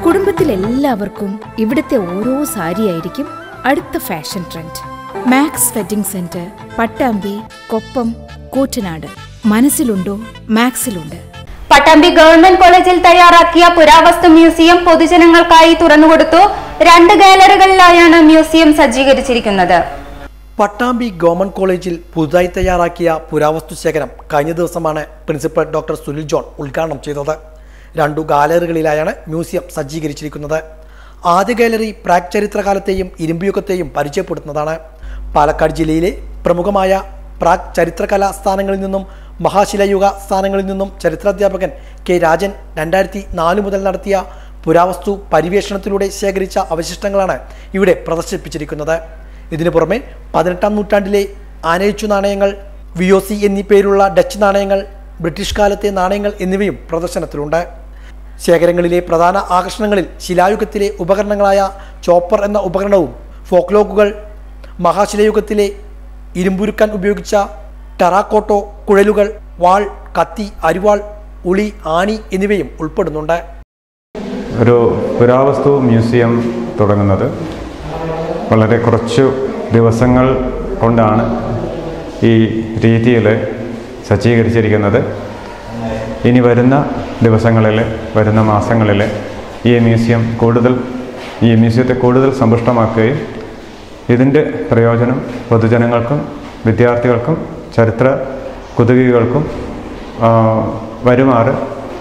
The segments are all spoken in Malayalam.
കുടുംബത്തിൽ എല്ലാവർക്കും ഇവിടുത്തെ ഓരോ സാരിയായിരിക്കും അടുത്ത fashion trend Max wedding centre Pattambi Koppam Koottanad മനസ്സിലുണ്ടോ മാക്സിലുണ്ട് പട്ടാമ്പി ഗവൺമെന്റ് കോളേജിൽ തയ്യാറാക്കിയ പുരാവസ്തു മ്യൂസിയം പൊതുജനങ്ങൾക്കായി തുറന്നുകൊടുത്തു രണ്ട് ഗാലറികളിലായാണ് മ്യൂസിയം സജ്ജീകരിച്ചിരിക്കുന്നത് പട്ടാമ്പി ഗവൺമെന്റ് കോളേജിൽ പുതുതായി തയ്യാറാക്കിയ പുരാവസ്തു ശേഖരം കഴിഞ്ഞ ദിവസമാണ് പ്രിൻസിപ്പൽ ഡോക്ടർ സുനിൽ ജോൺ ഉദ്ഘാടനം ചെയ്തത് രണ്ടു ഗാലറികളിലായാണ് മ്യൂസിയം സജ്ജീകരിച്ചിരിക്കുന്നത് ആദ്യ ഗാലറി പ്രാക് ചരിത്രകാലത്തെയും ഇരുമ്പുയുഗത്തെയും പരിചയപ്പെടുത്തുന്നതാണ് പാലക്കാട് ജില്ലയിലെ പ്രമുഖമായ പ്രാക് ചരിത്രകലാ സ്ഥാനങ്ങളിൽ നിന്നും മഹാശിലയുഗ സ്ഥാനങ്ങളിൽ നിന്നും ചരിത്രാധ്യാപകൻ കെ രാജൻ രണ്ടായിരത്തി നാല് മുതൽ നടത്തിയ പുരാവസ്തു പരിവേഷണത്തിലൂടെ ശേഖരിച്ച അവശിഷ്ടങ്ങളാണ് ഇവിടെ പ്രദർശിപ്പിച്ചിരിക്കുന്നത് ഇതിനു പുറമെ പതിനെട്ടാം നൂറ്റാണ്ടിലെ ആനയിച്ചു നാണയങ്ങൾ വി ഒ സി എന്നീ പേരുള്ള ഡച്ച് നാണയങ്ങൾ ബ്രിട്ടീഷ് കാലത്തെ നാണയങ്ങൾ എന്നിവയും പ്രദർശനത്തിലുണ്ട് ശേഖരങ്ങളിലെ പ്രധാന ആകർഷണങ്ങളിൽ ശിലായുഗത്തിലെ ഉപകരണങ്ങളായ ചോപ്പർ എന്ന ഉപകരണവും ഫോക്ലോക്കുകൾ മഹാശിലയുഗത്തിലെ ഇരുമ്പുരുക്കാൻ ഉപയോഗിച്ച ടെറാക്കോട്ടോ കുഴലുകൾ വാൾ കത്തി അരിവാൾ ഉളി ആണി എന്നിവയും ഉൾപ്പെടുന്നുണ്ട് ഒരു പുരാവസ്തു മ്യൂസിയം തുടങ്ങുന്നത് വളരെ കുറച്ചു ദിവസങ്ങൾ കൊണ്ടാണ് ഈ രീതിയിൽ സജ്ജീകരിച്ചിരിക്കുന്നത് ഇനി വരുന്ന ദിവസങ്ങളിൽ വരുന്ന മാസങ്ങളിൽ ഈ മ്യൂസിയം കൂടുതൽ ഈ മ്യൂസിയത്തെ കൂടുതൽ സമ്പുഷ്ടമാക്കുകയും ഇതിൻ്റെ പ്രയോജനം പൊതുജനങ്ങൾക്കും വിദ്യാർത്ഥികൾക്കും ചരിത്ര കുതുകികൾക്കും ആ, വരുമാറ്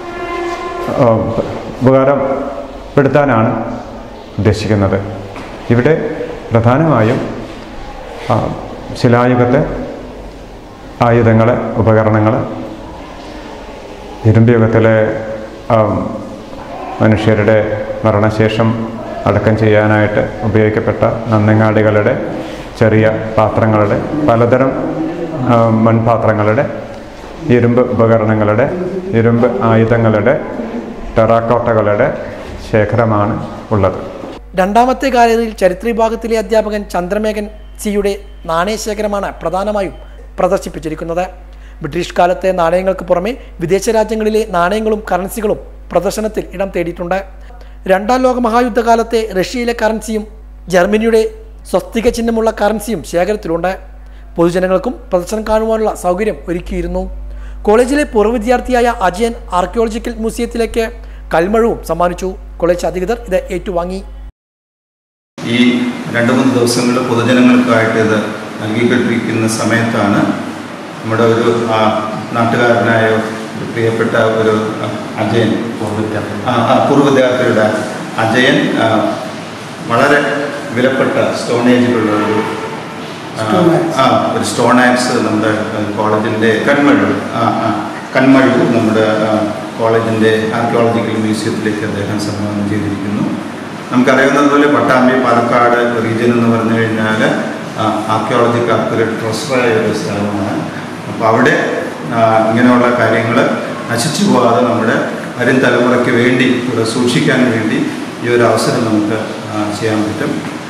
ആ, ഉപകാരപ്പെടുത്താനാണ് ഉദ്ദേശിക്കുന്നത് ഇവിടെ പ്രധാനമായും ആ, ശിലായുഗത്തെ ആയുധങ്ങൾ ഉപകരണങ്ങൾ ഇരുമ്പുയുഗത്തിലെ ആം, മനുഷ്യരുടെ മരണശേഷം അടക്കം ചെയ്യാനായിട്ട് ഉപയോഗിക്കപ്പെട്ട നന്നങ്ങാടികളുടെ ചെറിയ പാത്രങ്ങളുടെ പലതരം ആ, മൺപാത്രങ്ങളുടെ ഇരുമ്പ് ഉപകരണങ്ങളുടെ ഇരുമ്പ് ആയുധങ്ങളുടെ ടെറാക്കോട്ടകളുടെ ശേഖരമാണ് ഉള്ളത് രണ്ടാമത്തെ ഗാലറിയിൽ ചരിത്ര വിഭാഗത്തിലെ അധ്യാപകൻ ചന്ദ്രമേഘൻ സിയുടെ നാണയശേഖരമാണ് പ്രധാനമായും പ്രദർശിപ്പിച്ചിരിക്കുന്നത് ബ്രിട്ടീഷ് കാലത്തെ നാണയങ്ങൾക്ക് പുറമെ വിദേശ രാജ്യങ്ങളിലെ നാണയങ്ങളും കറൻസികളും പ്രദർശനത്തിൽ ഇടം തേടിയിട്ടുണ്ട് രണ്ടാം ലോക മഹായുദ്ധകാലത്തെ റഷ്യയിലെ കറൻസിയും ജർമ്മനിയുടെ സ്വസ്തിക ചിഹ്നമുള്ള കറൻസിയും ശേഖരത്തിലുണ്ട് പൊതുജനങ്ങൾക്കും പ്രദർശനം കാണുവാനുള്ള സൗകര്യം ഒരുക്കിയിരുന്നു കോളേജിലെ പൂർവ്വ വിദ്യാർത്ഥിയായ അജയൻ ആർക്കിയോളജിക്കൽ മ്യൂസിയത്തിലേക്ക് കൽമഴവും സമ്മാനിച്ചു കോളേജ് അധികൃതർ ഇത് ഏറ്റുവാങ്ങി ഈ രണ്ട് മൂന്ന് ദിവസങ്ങളിൽ പൊതുജനങ്ങൾക്കായിട്ട് ഇത് നൽകിക്കൊണ്ടിരിക്കുന്ന സമയത്താണ് നമ്മുടെ ഒരു ആ, നാട്ടുകാരനായ ഒരു പ്രിയപ്പെട്ട ഒരു ആ, അജയൻ ആ, ആ, പൂർവ്വ വിദ്യാർത്ഥിയുടെ അജയൻ ആ, വളരെ വിലപ്പെട്ട സ്റ്റോൺ ഏജിലുള്ള ഒരു ആ, ആ ഒരു സ്റ്റോൺ ആക്സ് നമ്മുടെ കോളേജിൻ്റെ കൺമഴു ആ ആ കൺമഴു നമ്മുടെ ആ, കോളേജിൻ്റെ ആർക്കിയോളജിക്കൽ മ്യൂസിയത്തിലേക്ക് അദ്ദേഹം സംഭാവന ചെയ്തിരിക്കുന്നു നമുക്കറിയാവുന്നതുപോലെ പട്ടാമ്പി പാലക്കാട് റീജിയൻ എന്ന് പറഞ്ഞു കഴിഞ്ഞാൽ ആർക്കിയോളജിക്കാർക്ക് ഒരു ട്രസ്റ്ററായ ഒരു സ്ഥലമാണ് അപ്പോൾ അവിടെ ആ, ഇങ്ങനെയുള്ള കാര്യങ്ങൾ നശിച്ചു പോകാതെ നമ്മുടെ വരും തലമുറയ്ക്ക് വേണ്ടി ഇവിടെ സൂക്ഷിക്കാൻ വേണ്ടി ഈ ഒരു അവസരം നമുക്ക് ആ, ചെയ്യാൻ പറ്റും